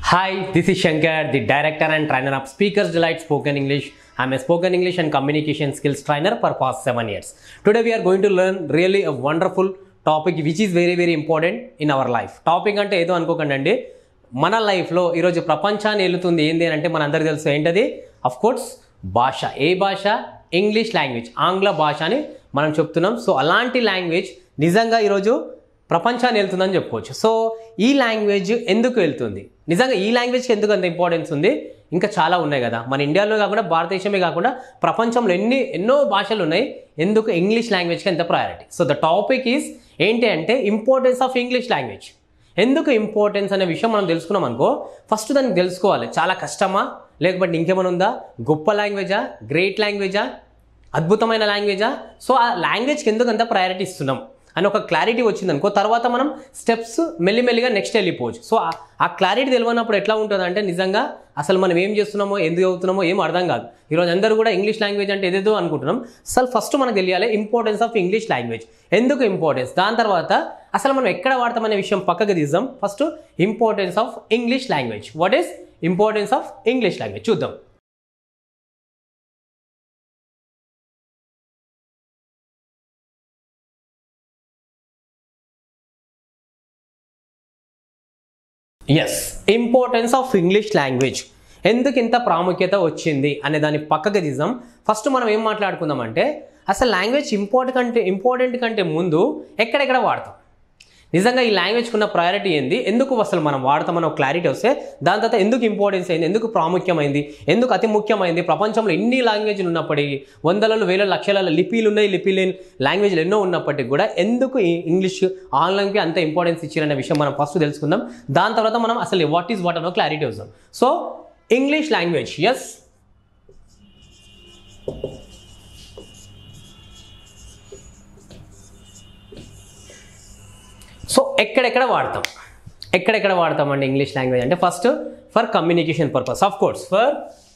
Hi, this is Shankar, the director and trainer of Speakers Delight Spoken English. I'm a spoken English and communication skills trainer for past seven years. Today we are going to learn really a wonderful topic which is very very important in our life. Topic అంటే ఏదో అనుకోకండి అండి మన లైఫ్లో ఈరోజు ప్రపంచాన్ని వెళుతుంది ఏంది అని అంటే మన అందరికీ తెలుసు ఏంటది అఫ్ కోర్స్ భాష ఏ భాష ఇంగ్లీష్ లాంగ్వేజ్ ఆంగ్ల భాష అని మనం చెప్తున్నాం సో అలాంటి లాంగ్వేజ్ నిజంగా ఈరోజు ప్రపంచాన్ని వెళ్తుందని చెప్పుకోవచ్చు సో ఈ లాంగ్వేజ్ ఎందుకు వెళ్తుంది నిజంగా ఈ లాంగ్వేజ్కి ఎందుకు అంత ఇంపార్టెన్స్ ఉంది ఇంకా చాలా ఉన్నాయి కదా మన ఇండియాలో కాకుండా భారతదేశమే కాకుండా ప్రపంచంలో ఎన్ని ఎన్నో భాషలు ఉన్నాయి ఎందుకు ఇంగ్లీష్ లాంగ్వేజ్కి ఎంత priority so the topic is ఏంటి అంటే ఇంపార్టెన్స్ ఆఫ్ ఇంగ్లీష్ లాంగ్వేజ్ ఎందుకు ఇంపార్టెన్స్ అనే విషయం మనం తెలుసుకున్నాం అనుకో ఫస్ట్ దానికి తెలుసుకోవాలి చాలా కష్టమా లేకపోతే ఇంకేమైనా ఉందా గొప్ప లాంగ్వేజా గ్రేట్ లాంగ్వేజా అద్భుతమైన లాంగ్వేజా సో ఆ లాంగ్వేజ్కి ఎందుకు అంత ప్రయారిటీ ఇస్తున్నాం అని ఒక క్లారిటీ వచ్చింది అనుకో తర్వాత మనం స్టెప్స్ మెల్లిమెల్లిగా నెక్స్ట్ వెళ్ళిపోవచ్చు సో ఆ- ఆ క్లారిటీ తెలియనప్పుడు ఎట్లా ఉంటుంది అంటే నిజంగా అసలు మనం ఏం చేస్తున్నామో ఎందుకు అవుతున్నామో ఏం అర్థం కాదు ఈరోజు అందరూ కూడా ఇంగ్లీష్ లాంగ్వేజ్ అంటే ఏదేదో అనుకుంటున్నాం అసలు ఫస్ట్ మనకు తెలియాలి ఇంపార్టెన్స్ ఆఫ్ ఇంగ్లీష్ లాంగ్వేజ్ ఎందుకు ఇంపార్టెన్స్ దాని తర్వాత అసలు మనం ఎక్కడ వాడతామనే విషయం పక్కకు తీద్దాం first importance of English language what is importance of English language చూద్దాం yes importance of English language ఎందుకు ఇంత ప్రాముఖ్యత వచ్చింది అనే దాన్ని పక్కకి తీద్దాం ఫస్ట్ మనం ఏం మాట్లాడుకుందాం అంటే అసలు లాంగ్వేజ్ ఇంపార్టెంట్ కంటే ఇంపార్టెంట్ కంటే ముందు ఎక్కడెక్కడ వాడతాం నిజంగా ఈ లాంగ్వేజ్కి ఉన్న ప్రయారిటీ ఏంది ఎందుకు అసలు మనం వాడతామని ఒక క్లారిటీ వస్తే దాని తర్వాత ఎందుకు ఇంపార్టెన్స్ అయింది ఎందుకు ప్రాముఖ్యమైంది ఎందుకు అతి ముఖ్యమైంది ప్రపంచంలో ఎన్ని లాంగ్వేజ్లు ఉన్నప్పటికీ వందలలో వేల లక్షల లిపీలు ఉన్నాయి లిపి లేని లాంగ్వేజ్లు ఎన్నో ఉన్నప్పటికీ కూడా ఎందుకు ఈ ఇంగ్లీష్ ఆన్లైన్కి అంత ఇంపార్టెన్స్ ఇచ్చారనే విషయం మనం ఫస్ట్ తెలుసుకుందాం దాని తర్వాత మనం అసలు వాట్ ఈస్ వాట్ అనో క్లారిటీ వస్తాం so English language yes so ఎక్కడెక్కడ వాడతాం ఎక్కడెక్కడ వాడతామండి ఇంగ్లీష్ లాంగ్వేజ్ అంటే first for communication purpose of course for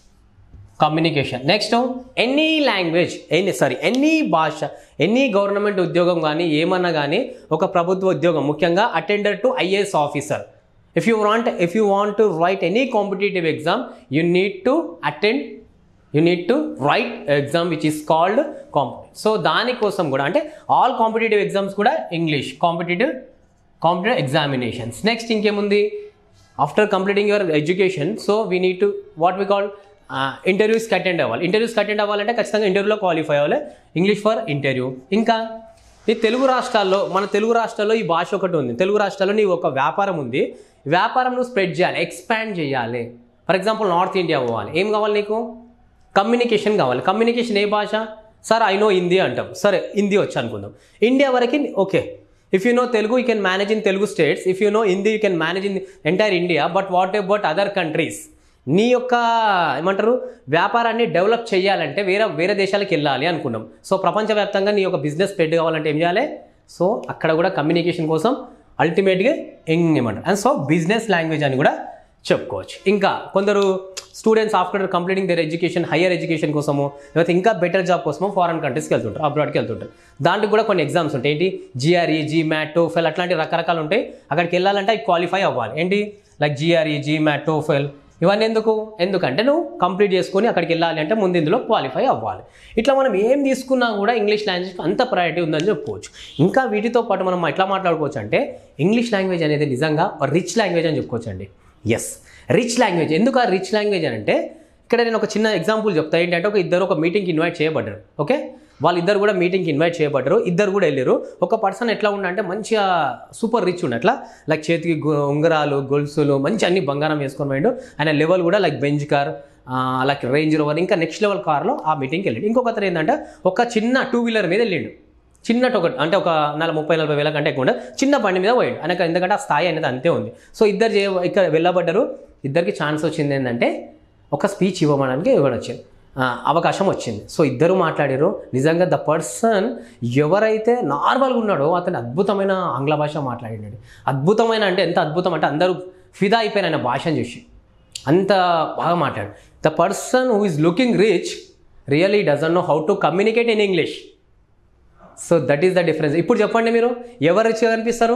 communication next any language any sorry any భాష ఎనీ గవర్నమెంట్ ఉద్యోగం కానీ ఏమన్నా కానీ ఒక ప్రభుత్వ ఉద్యోగం ముఖ్యంగా attender to IAS officer if you want if you want to write any competitive exam you need to attend you need to right exam which is called competitive so దానికోసం కూడా అంటే ఆల్ కాంపిటేటివ్ ఎగ్జామ్స్ కూడా English competitive competitive examinations next ఇంకేముంది after completing your education so we need to what we call ఇంటర్వ్యూస్కి attend అవ్వాలి ఇంటర్వ్యూస్కి attend అవ్వాలంటే ఖచ్చితంగా ఇంటర్వ్యూలో క్వాలిఫై అవ్వాలి ఇంగ్లీష్ ఫర్ ఇంటర్వ్యూ ఇంకా ఈ తెలుగు రాష్ట్రాల్లో మన తెలుగు రాష్ట్రాల్లో ఈ భాష ఒకటి ఉంది తెలుగు రాష్ట్రాల్లో నీ ఒక వ్యాపారం ఉంది వ్యాపారం నువ్వు స్ప్రెడ్ చేయాలి ఎక్స్పాండ్ చేయాలి ఫర్ ఎగ్జాంపుల్ నార్త్ ఇండియా పోవాలి ఏం కావాలి నీకు కమ్యూనికేషన్ కావాలి కమ్యూనికేషన్ ఏ భాష సార్ ఐ నో హిందీ అంటాం సరే హిందీ వచ్చి అనుకుందాం ఇండియా వరకు okay if you know Telugu you can manage in Telugu states if you know Hindi you can manage in entire India but what about other countries నీ యొక్క ఏమంటారు వ్యాపారాన్ని డెవలప్ చేయాలంటే వేరే వేరే దేశాలకు వెళ్ళాలి అనుకున్నాం సో ప్రపంచవ్యాప్తంగా నీ యొక్క బిజినెస్ స్ప్రెడ్ కావాలంటే ఏం చేయాలి సో అక్కడ కూడా కమ్యూనికేషన్ కోసం అల్టిమేట్గా ఎంగ్ ఏమంటారు అండ్ సో బిజినెస్ లాంగ్వేజ్ అని కూడా చెప్పుకోవచ్చు ఇంకా కొందరు students after completing their education higher education కోసము లేకపోతే ఇంకా బెటర్ జాబ్ కోసమో ఫారెన్ కంట్రీస్కి వెళ్తుంటారు అబ్రాడ్కి వెళ్తుంటారు దాంట్లో కూడా కొన్ని ఎగ్జామ్స్ ఉంటాయి ఏంటి జిఆర్ఈ జీమాట్ టోఫెల్ అట్లాంటి రకరకాలు ఉంటాయి అక్కడికి వెళ్ళాలంటే అవి క్వాలిఫై అవ్వాలి ఏంటి లైక్ జిఆర్ఈ జీమాట్ టోఫెల్ ఇవన్నీ ఎందుకు ఎందుకంటే నువ్వు కంప్లీట్ చేసుకొని అక్కడికి వెళ్ళాలి అంటే ముందు ఇందులో క్వాలిఫై అవ్వాలి ఇట్లా మనం ఏం తీసుకున్నా కూడా ఇంగ్లీష్ లాంగ్వేజ్ అంత ప్రయారిటీ ఉందని చెప్పుకోవచ్చు ఇంకా వీటితో పాటు మనం ఎట్లా మాట్లాడుకోవచ్చు అంటే ఇంగ్లీష్ లాంగ్వేజ్ అనేది నిజంగా రిచ్ లాంగ్వేజ్ అని చెప్పుకోవచ్చు అండి ఎస్ రిచ్ లాంగ్వేజ్ ఎందుకు ఆ రిచ్ లాంగ్వేజ్ అని అంటే ఇక్కడ నేను ఒక చిన్న ఎగ్జాంపుల్ చెప్తా ఏంటంటే ఒక ఇద్దరు ఒక మీటింగ్కి ఇన్వైట్ చేయబడ్డారు ఓకే వాళ్ళిద్దరు కూడా మీటింగ్కి ఇన్వైట్ చేయబడ్డారు ఇద్దరు కూడా వెళ్ళారు ఒక పర్సన్ ఎట్లా ఉండంటే మంచిగా సూపర్ రిచ్ ఉన్నట్ల లైక్ చేతికి గు- ఉంగరాలు గొలుసులు మంచి అన్ని బంగారం వేసుకొని పోయిండు ఆయన లెవెల్ కూడా like Benz car like Range Rover ఇంకా నెక్స్ట్ లెవెల్ కార్లో ఆ మీటింగ్కి వెళ్ళాడు ఇంకొక అతను ఏంటంటే ఒక చిన్న టూ వీలర్ మీద వెళ్ళిండు చిన్నటి ఒక అంటే ఒక నెల ముప్పై నలభై వేల కంటే ఎక్కువ ఉండదు. చిన్న బండి మీద పోయాడు ఆయనకు ఎందుకంటే ఆ స్థాయి అనేది అంతే ఉంది సో ఇద్దరు చే ఇక్కడ వెళ్ళబడ్డారు ఇద్దరికి ఛాన్స్ వచ్చింది ఏంటంటే ఒక స్పీచ్ ఇవ్వడానికి ఇవ్వడం వచ్చింది ఆ, అవకాశం వచ్చింది సో ఇద్దరు మాట్లాడారు నిజంగా ద పర్సన్ ఎవరైతే నార్మల్గా ఉన్నాడో అతను అద్భుతమైన ఆంగ్ల భాష మాట్లాడినాడు అద్భుతమైన అంటే ఎంత అద్భుతం అంటే అందరూ ఫిదా అయిపోయిన ఆయన భాషను చూసి అంత బాగా మాట్లాడు the person who is looking rich really doesn't know how to communicate in English so that is the difference ఇప్పుడు చెప్పండి మీరు ఎవరు రిచ్గా కనిపిస్తారు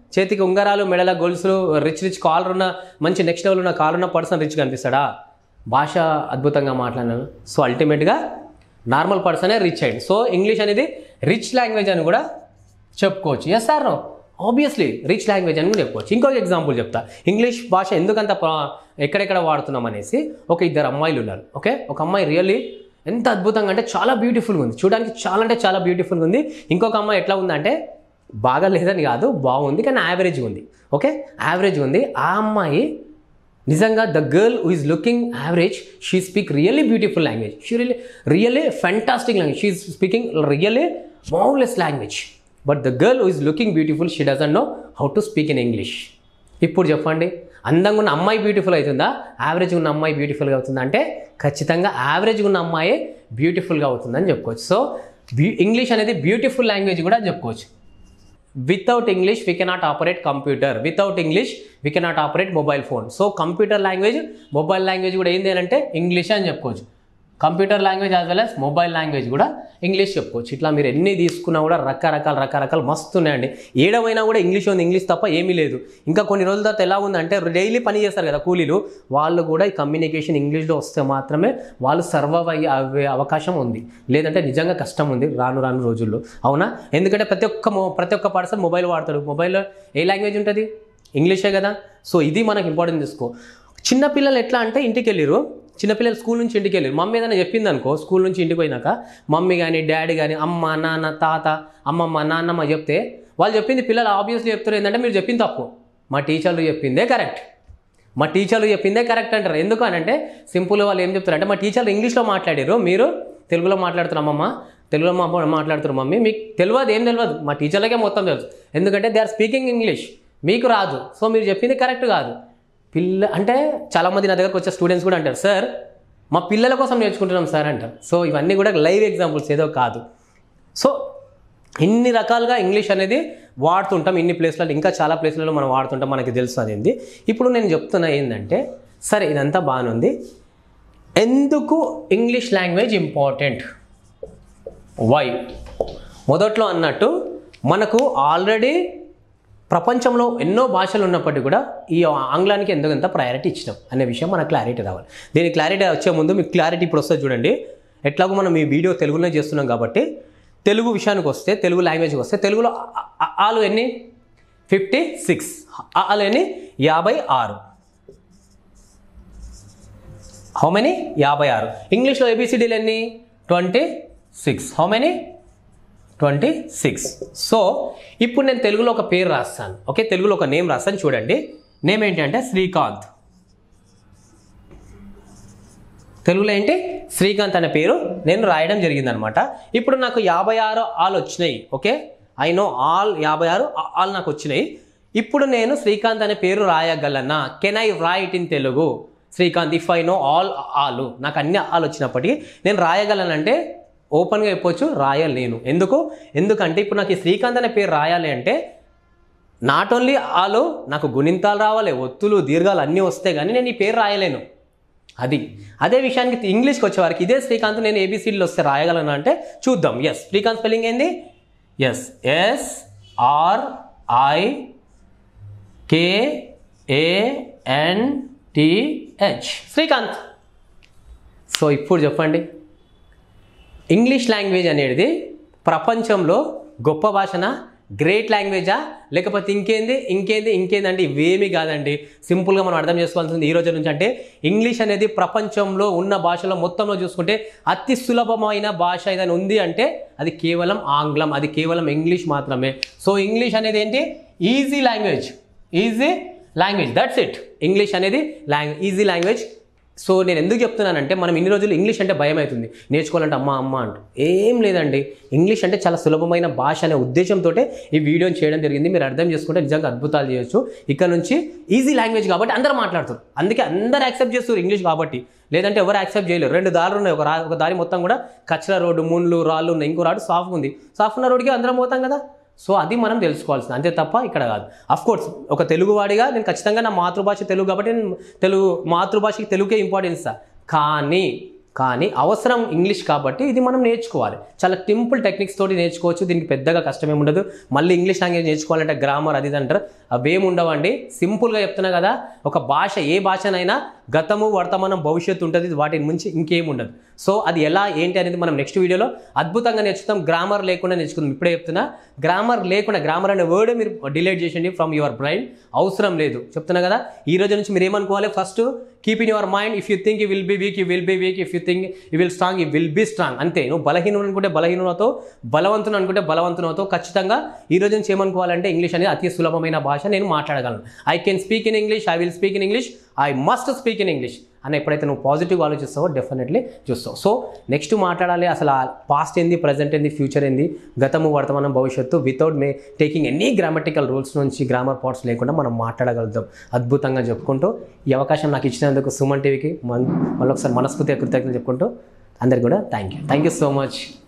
చేతికి ఉంగరాలు మెడల గొలుసులు రిచ్ రిచ్ కాలర్ ఉన్న మంచి నెక్స్ట్ లెవెల్ ఉన్న కాలర్ ఉన్న పర్సన్ రిచ్ కనిపిస్తాడా భాష అద్భుతంగా మాట్లాడినాను సో అల్టిమేట్గా నార్మల్ పర్సనే రిచ్ అయ్యింది సో ఇంగ్లీష్ అనేది రిచ్ లాంగ్వేజ్ అని కూడా చెప్పుకోవచ్చు yes sir no obviously rich language అని కూడా చెప్పుకోవచ్చు ఇంకొక ఎగ్జాంపుల్ చెప్తా ఇంగ్లీష్ భాష ఎందుకంత ప్రా- ఎక్కడెక్కడ వాడుతున్నాం అనేసి ఒక ఇద్దరు అమ్మాయిలు ఉన్నారు ఓకే ఒక అమ్మాయి రియల్లీ ఎంత అద్భుతంగా అంటే చాలా బ్యూటిఫుల్గా ఉంది చూడడానికి చాలా అంటే చాలా బ్యూటిఫుల్గా ఉంది ఇంకొక అమ్మాయి ఎట్లా ఉందంటే బాగా లేదని కాదు బాగుంది కానీ యావరేజ్ ఉంది ఓకే యావరేజ్ ఉంది ఆ అమ్మాయి నిజంగా the girl who is looking average she speak really beautiful language she really really fantastic language she speaking really marvellous language but the girl who is looking beautiful she doesn't know how to speak in English ఇప్పుడు చెప్పండి అందంగా ఉన్న అమ్మాయి beautiful అవుతుందా average ఉన్న అమ్మాయి బ్యూటిఫుల్గా అవుతుందా అంటే ఖచ్చితంగా యావరేజ్ ఉన్న అమ్మాయే బ్యూటిఫుల్గా అవుతుందని చెప్పుకోవచ్చు సో బ్యూ ఇంగ్లీష్ అనేది బ్యూటిఫుల్ లాంగ్వేజ్ కూడా చెప్పుకోవచ్చు without English we cannot operate computer without English we cannot operate mobile phone so computer language mobile language కూడా ఏంది అని అంటే ఇంగ్లీష్ అని చెప్పుకోవచ్చు computer language as well as mobile language కూడా ఇంగ్లీష్ చెప్పుకోవచ్చు ఇట్లా మీరు ఎన్ని తీసుకున్నా కూడా రకరకాల రకరకాల మస్తు ఉన్నాయండి ఏడవైనా కూడా ఇంగ్లీష్ ఉంది ఇంగ్లీష్ తప్ప ఏమీ లేదు ఇంకా కొన్ని రోజుల తర్వాత ఎలా ఉందంటే డైలీ పని చేస్తారు కదా కూలీలు వాళ్ళు కూడా ఈ కమ్యూనికేషన్ ఇంగ్లీష్లో వస్తే మాత్రమే వాళ్ళు సర్వైవ్ అయ్యే అవ్వే అవకాశం ఉంది లేదంటే నిజంగా కష్టం ఉంది రాను రాను రోజుల్లో అవునా ఎందుకంటే ప్రతి ఒక్క మొ- ప్రతి ఒక్క పర్సన్ మొబైల్ వాడతాడు మొబైల్లో ఏ లాంగ్వేజ్ ఉంటుంది ఇంగ్లీషే కదా సో ఇది మనకి ఇంపార్టెంట్ తీసుకో చిన్నపిల్లలు ఎట్లా అంటే ఇంటికి వెళ్ళిరు చిన్నపిల్లలు స్కూల్ నుంచి ఇంటికి వెళ్ళారు మమ్మీ ఏదైనా చెప్పింది అనుకో స్కూల్ నుంచి ఇంటికి పోయినాక మమ్మీ కానీ డాడీ కానీ అమ్మ నాన్న తాత అమ్మమ్మ నాన్నమ్మ చెప్తే వాళ్ళు చెప్పింది పిల్లలు ఆబ్వియస్లీ చెప్తారు ఏంటంటే మీరు చెప్పింది తప్పు మా టీచర్లు చెప్పిందే కరెక్ట్ మా టీచర్లు చెప్పిందే కరెక్ట్ అంటారు ఎందుకు అని అంటే సింపుల్గా వాళ్ళు ఏం చెప్తారు అంటే మా టీచర్లు ఇంగ్లీష్లో మాట్లాడారు మీరు తెలుగులో మాట్లాడుతున్నారు అమ్మమ్మ తెలుగులో మా మాట్లాడుతున్నారు మమ్మీ మీకు తెలియదు ఏం తెలియదు మా టీచర్లకే మొత్తం తెలుసు ఎందుకంటే దే ఆర్ స్పీకింగ్ ఇంగ్లీష్ మీకు రాదు సో మీరు చెప్పింది కరెక్ట్ కాదు పిల్ల అంటే చాలామంది నా దగ్గరకు వచ్చే స్టూడెంట్స్ కూడా అంటారు సార్ మా పిల్లల కోసం నేర్చుకుంటున్నాం సార్ అంటారు సో ఇవన్నీ కూడా లైవ్ ఎగ్జాంపుల్స్ ఏదో కాదు సో ఇన్ని రకాలుగా ఇంగ్లీష్ అనేది వాడుతుంటాం ఇన్ని ప్లేస్లలో ఇంకా చాలా ప్లేస్లలో మనం వాడుతుంటాం మనకి తెలుసు అనేది ఇప్పుడు నేను చెప్తున్నా ఏంటంటే సరే ఇదంతా బాగానే ఉంది ఎందుకు ఇంగ్లీష్ లాంగ్వేజ్ ఇంపార్టెంట్ వై మొదట్లో అన్నట్టు మనకు ఆల్రెడీ ప్రపంచంలో ఎన్నో భాషలు ఉన్నప్పటికీ కూడా ఈ ఆంగ్లానికి ఎందుకు ఎంత ప్రయారిటీ ఇచ్చినాం అనే విషయం మనకు క్లారిటీ రావాలి దీని క్లారిటీ వచ్చే ముందు మీకు క్లారిటీ ఇప్పుడు వస్తుంది చూడండి ఎట్లాగో మనం ఈ వీడియో తెలుగులోనే చేస్తున్నాం కాబట్టి తెలుగు విషయానికి వస్తే తెలుగు లాంగ్వేజ్కి వస్తే తెలుగులో ఆ- ఆ- ఆలు ఎన్ని ఫిఫ్టీ సిక్స్ ఆలు ఎన్ని యాభై ఆరు హౌ మెనీ యాభై ఆరు ఇంగ్లీష్లో ఏబిసిడీలు ఎన్ని twenty six how many twenty six so ఇప్పుడు నేను తెలుగులో ఒక పేరు రాస్తాను ఓకే తెలుగులో ఒక నేమ్ రాస్తాను చూడండి నేమ్ ఏంటి అంటే శ్రీకాంత్ తెలుగులో ఏంటి శ్రీకాంత్ అనే పేరు నేను రాయడం జరిగిందనమాట ఇప్పుడు నాకు యాభై ఆరు ఆల్ వచ్చినాయి ఓకే ఐ నో ఆల్ యాభై ఆరు ఆల్ నాకు వచ్చినాయి ఇప్పుడు నేను శ్రీకాంత్ అనే పేరు రాయగలనా can I write in Telugu Srikanth if I know all ఆలు నాకు అన్ని ఆల్ వచ్చినప్పటికీ నేను రాయగలనంటే ఓపెన్గా చెప్పొచ్చు రాయలేను ఎందుకు ఎందుకంటే ఇప్పుడు నాకు ఈ శ్రీకాంత్ అనే పేరు రాయాలి అంటే నాట్ ఓన్లీ ఆలు నాకు గుణింతాలు రావాలి ఒత్తులు దీర్ఘాలు అన్నీ వస్తే కానీ నేను ఈ పేరు రాయలేను అది అదే విషయానికి ఇంగ్లీష్కి వచ్చేవారికి ఇదే శ్రీకాంత్ నేను ఏబిసిడీలు వస్తే రాయగలను అంటే చూద్దాం ఎస్ శ్రీకాంత్ స్పెల్లింగ్ ఏంది S S R I K A N T H Srikanth so ఇప్పుడు చెప్పండి ఇంగ్లీష్ లాంగ్వేజ్ అనేది ప్రపంచంలో గొప్ప భాషన గ్రేట్ లాంగ్వేజా లేకపోతే ఇంకేంది ఇంకేంది ఇంకేంది అంటే ఇవేమీ కాదండి సింపుల్గా మనం అర్థం చేసుకోవాల్సింది ఈ రోజు నుంచి అంటే ఇంగ్లీష్ అనేది ప్రపంచంలో ఉన్న భాషలో మొత్తంలో చూసుకుంటే అతి సులభమైన భాష ఏదైనా ఉంది అంటే అది కేవలం ఆంగ్లం అది కేవలం ఇంగ్లీష్ మాత్రమే సో ఇంగ్లీష్ అనేది ఏంటి easy language easy language that's it English అనేది లాంగ్ ఈజీ లాంగ్వేజ్ సో నేను ఎందుకు చెప్తున్నానంటే మనం ఇన్ని రోజులు ఇంగ్లీష్ అంటే భయం అవుతుంది నేర్చుకోవాలంటే అమ్మ అమ్మ అంటూ ఏం లేదండి ఇంగ్లీష్ అంటే చాలా సులభమైన భాష అనే ఉద్దేశంతో ఈ వీడియోని చేయడం జరిగింది మీరు అర్థం చేసుకుంటే నిజంగా అద్భుతాలు చేయొచ్చు ఇక్కడ నుంచి ఈజీ లాంగ్వేజ్ కాబట్టి అందరూ మాట్లాడుతారు అందుకే అందరూ యాక్సెప్ట్ చేస్తారు ఇంగ్లీష్ కాబట్టి లేదంటే ఎవరు యాక్సెప్ట్ చేయలేరు రెండు దారులు ఉన్నాయి ఒక రా ఒక దారి మొత్తం కూడా కచ్చల రోడ్డు ముళ్ళు రాళ్ళు ఉన్నాయి ఇంకో రాడు సాఫ్ట్ ఉంది సాఫ్ట్ ఉన్న రోడ్డుకి అందరం పోతాం కదా సో అది మనం తెలుసుకోవాల్సింది అంతే తప్ప ఇక్కడ కాదు అఫ్ కోర్స్ ఒక తెలుగువాడిగా నేను ఖచ్చితంగా నా మాతృభాష తెలుగు కాబట్టి నేను తెలుగు మాతృభాషకి తెలుగుకే ఇంపార్టెన్స్ ఇస్తా కానీ కానీ అవసరం ఇంగ్లీష్ కాబట్టి ఇది మనం నేర్చుకోవాలి చాలా సింపుల్ టెక్నిక్స్ తోటి నేర్చుకోవచ్చు దీనికి పెద్దగా కష్టమేం ఉండదు మళ్ళీ ఇంగ్లీష్ లాంగ్వేజ్ నేర్చుకోవాలంటే గ్రామర్ అది ఇది అంటారు అవేం ఉండవండి సింపుల్గా చెప్తున్నా కదా ఒక భాష ఏ భాషనైనా గతము వర్తమానం భవిష్యత్తు ఉంటుంది వాటి నుంచి ఇంకేం ఉండదు సో అది ఎలా ఏంటి అనేది మనం నెక్స్ట్ వీడియోలో అద్భుతంగా నేర్చుకుందాం గ్రామర్ లేకుండా నేర్చుకుందాం ఇప్పుడే చెప్తున్నా గ్రామర్ లేకుండా గ్రామర్ అనే వర్డ్ మీరు డిలీట్ చేసేయండి ఫ్రమ్ యువర్ బ్రైన్ అవసరం లేదు చెప్తున్నా కదా ఈ రోజు నుంచి మీరు ఏమనుకోవాలి first keep in your mind if you think you will be weak you will be weak if you think you will strong you will be strong అంతే నువ్వు బలహీనుడు అనుకుంటే బలహీనులతో బలవంతుడు అనుకుంటే బలవంతునవుతావు ఖచ్చితంగా ఈ రోజు నుంచి ఏమనుకోవాలంటే ఇంగ్లీష్ అనేది అతి సులభమైన భాష నేను మాట్లాడగలను I can speak in English I will speak in English I must speak in English అని ఎప్పుడైతే నువ్వు పాజిటివ్ ఆలోచిస్తావో డెఫినెట్లీ చూస్తావు సో నెక్స్ట్ మాట్లాడాలి అసలు ఆ పాస్ట్ ఏంది ప్రజెంట్ ఏంది ఫ్యూచర్ ఏంది గతము వర్తమానం భవిష్యత్తు without may taking any grammatical rules నుంచి గ్రామర్ పార్ట్స్ లేకుండా మనం మాట్లాడగలుగుతాం అద్భుతంగా చెప్పుకుంటూ ఈ అవకాశం నాకు ఇచ్చినందుకు సుమన్ టీవీకి మళ్ళీ ఒకసారి మనస్ఫూర్తిగా కృతజ్ఞతలు చెప్పుకుంటూ అందరికి కూడా thank you thank you so much